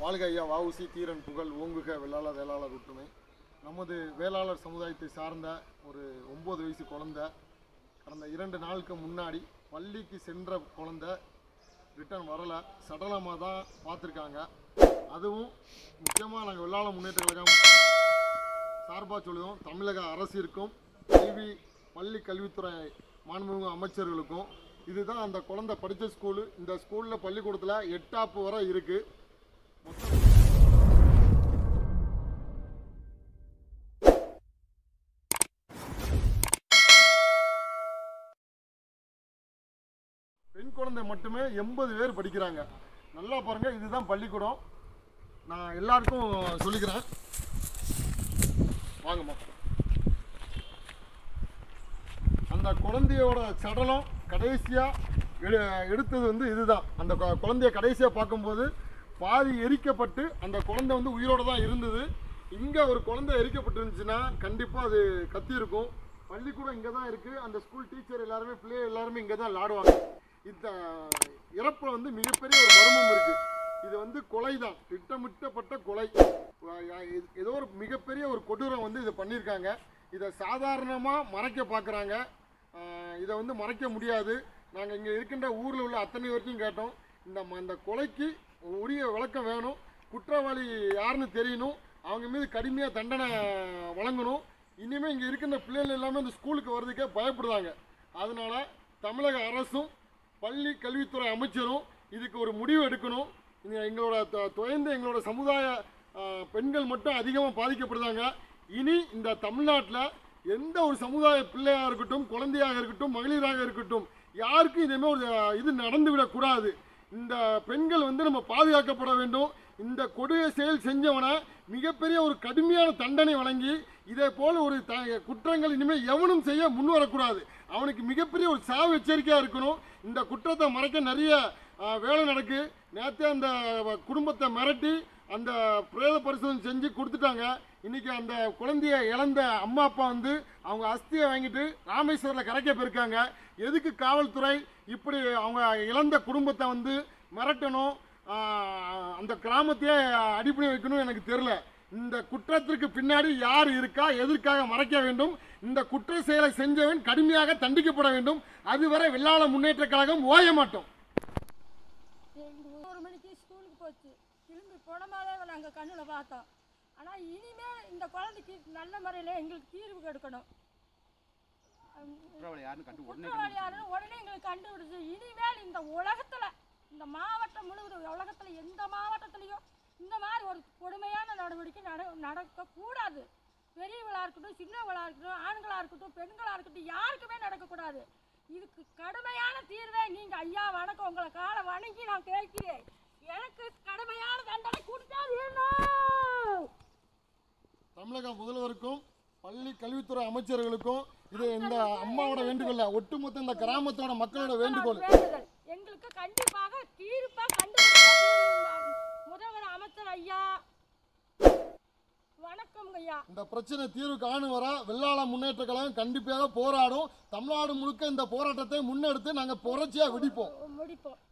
வாழ்க ஐயா வஉசி தீரன் புகழ் ஓங்குக வெள்ளாளர் வேளாளர் ஒற்றுமை நமது வேளாளர் சமுதாயத்தை சார்ந்த ஒரு ஒம்பது வயசு குழந்தை கடந்த இரண்டு நாளுக்கு முன்னாடி பள்ளிக்கு சென்ற குழந்தை ரிட்டர்ன் வரலை சடலமாக தான் பார்த்துருக்காங்க அதுவும் முக்கியமாக நாங்கள் வெள்ளாள முன்னேற்ற கழகம் சார்பாக சொல்லுவோம் தமிழக அரசிற்கும் கல்வி பள்ளி கல்வித்துறை மாண்புமிகு அமைச்சர்களுக்கும் இதுதான் அந்த குழந்தை படித்த ஸ்கூலு இந்த ஸ்கூலில் பள்ளிக்கூடத்தில் எட்டாப்பு வரை இருக்குது பெண் குழந்தை மட்டுமே எண்பது பேர் படிக்கிறாங்க நல்லா பாருங்க இதுதான் பள்ளிக்கூடம் நான் எல்லாருக்கும் சொல்லிக்கிறேன் வாங்கம்மா அந்த குழந்தையோட சடலம் கடைசியாக எடு எடுத்தது வந்து இதுதான் அந்த கு- குழந்தைய கடைசியாக பார்க்கும்போது பாதி எரிக்கப்பட்டு அந்த குழந்தை வந்து உயிரோட தான் இருந்தது இங்கே ஒரு குழந்தை எரிக்கப்பட்டிருந்துச்சுன்னா கண்டிப்பாக அது கத்தி இருக்கும் பள்ளிக்கூடம் இங்கே தான் இருக்குது அந்த ஸ்கூல் டீச்சர் எல்லாருமே பிள்ளைகள் எல்லாருமே இங்கே தான் விளாடுவாங்க இந்த இறப்பில் வந்து மிகப்பெரிய ஒரு மர்மம் இருக்குது இது வந்து கொலை தான் திட்டமிட்டப்பட்ட கொலை வ- யா- இது- ஏதோ ஒரு மிகப்பெரிய ஒரு கொடூரம் வந்து இதை பண்ணியிருக்காங்க இதை சாதாரணமாக மறைக்க பார்க்குறாங்க இதை வந்து மறைக்க முடியாது நாங்கள் இங்கே இருக்கின்ற ஊரில் உள்ள அத்தனை வரைக்கும் கேட்டோம் இந்த ம- இந்த கொலைக்கு உரிய விளக்கம் வேணும் குற்றவாளி யாருன்னு தெரியணும் அவங்க மீது கடுமையாக தண்டனை வழங்கணும் இனிமேல் இங்கே இருக்கின்ற பிள்ளைகள் எல்லாமே இந்த ஸ்கூலுக்கு வர்றதுக்கே பயப்படுறாங்க அதனால தமிழக அரசும் பள்ளி கல்வித்துறை அமைச்சரும் இதுக்கு ஒரு முடிவு எடுக்கணும் இங்க எங்களோட தொ- தொலைந்த எங்களோட சமுதாய ஆ, பெண்கள் மட்டும் அதிகமாக பாதிக்கப்படுறாங்க இனி இந்த தமிழ்நாட்டில் எந்த ஒரு சமுதாய பிள்ளையாக இருக்கட்டும் குழந்தையாக இருக்கட்டும் மகளிராக இருக்கட்டும் யாருக்கும் இதேமாதிரி ஒரு ஆ, இது நடந்து விடக்கூடாது இந்த பெண்கள் வந்து நம்ம பாதுகாக்கப்பட வேண்டும் இந்த கொடிய செயல் செஞ்சவனை மிகப்பெரிய ஒரு கடுமையான தண்டனை வழங்கி இதே போல ஒரு த குற்றங்கள் இனிமேல் எவனும் செய்ய முன் வரக்கூடாது அவனுக்கு மிகப்பெரிய ஒரு சாவு எச்சரிக்கையாக இருக்கணும் இந்த குற்றத்தை மறைக்க நிறைய ஆ, வேலை நடக்கு நேற்றே அந்த வ- குடும்பத்தை மிரட்டி அந்த பிரேத பரிசோதனை செஞ்சு கொடுத்துட்டாங்க இன்னைக்கு அந்த குழந்தைய இழந்த அம்மா அப்பா வந்து அவங்க அஸ்தியை வாங்கிட்டு ராமேஸ்வரில் கரைக்க போயிருக்காங்க எதுக்கு காவல்துறை இப்படி அவங்க இழந்த குடும்பத்தை வந்து மிரட்டணும் ஆஹ், அந்த கிராமத்தையே அடிப்படை வைக்கணும் எனக்கு தெரியல இந்த குற்றத்திற்கு பின்னாடி யார் இருக்கா எதற்காக மறைக்க வேண்டும் இந்த குற்ற செயலை செஞ்சவன் கடுமையாக தண்டிக்கப்பட வேண்டும் அதுவரை வெள்ளாள முன்னேற்ற கழகம் ஓய மாட்டோம் ஒரு மணிக்கு ஸ்கூலுக்கு போச்சு திரும்பி போன மாதிரி நாங்கள் கண்ணில் பார்த்தோம் ஆனால் இனிமேல் இந்த குழந்தைக்கு நல்ல முறையில் எங்களுக்கு தீர்வு கொடுக்கணும் குற்றவாளி யாருன்னு கண்டு உடனே குற்றவாளி யாருன்னு உடனே எங்களுக்கு கண்டுபிடிச்சு இனிமேல் இந்த உலகத்தில் இந்த மாவட்டம் முழுவதும் உலகத்தில் எந்த மாவட்டத்துலேயும் இந்த மாதிரி ஒரு கொடுமையான நடவடிக்கை நட நடக்கக்கூடாது பெரியவளாக இருக்கட்டும் சின்னவளாக இருக்கட்டும் ஆண்களாக இருக்கட்டும் பெண்களாக இருக்கட்டும் யாருக்குமே நடக்கக்கூடாது இதுக்கு கடுமையான தீர்வை நீங்கள் ஐயா வணக்கம் உங்களை காலை வணங்கி நான் கேட்கிறேன் எனக்கு கடுமையான தண்டனை கொடுத்தா வேணும் தமிழக முதல்வருக்கும் பள்ளி கல்வித்துறை அமைச்சர்களுக்கும் இது இந்த அம்மாவோட வேண்டுகோள் ஒட்டுமொத்த இந்த கிராமத்தோட மக்களோட வேண்டுகோள் வேண்டுதல் எங்களுக்கு கண்டிப்பாக தீர்ப்பா கண்டுபிடிச்சா தீர்வு. முதல்வர் அமைச்சர் ஐயா வணக்கம் ஐயா இந்த பிரச்சனை தீர்வு காணும் வர வெள்ளாள முன்னேற்ற கழகம் கண்டிப்பாக போராடும் தமிழ்நாடு முழுக்க இந்த போராட்டத்தை முன்னெடுத்து நாங்கள் புரட்சியாக வெடிப்போம் முடிப்போம்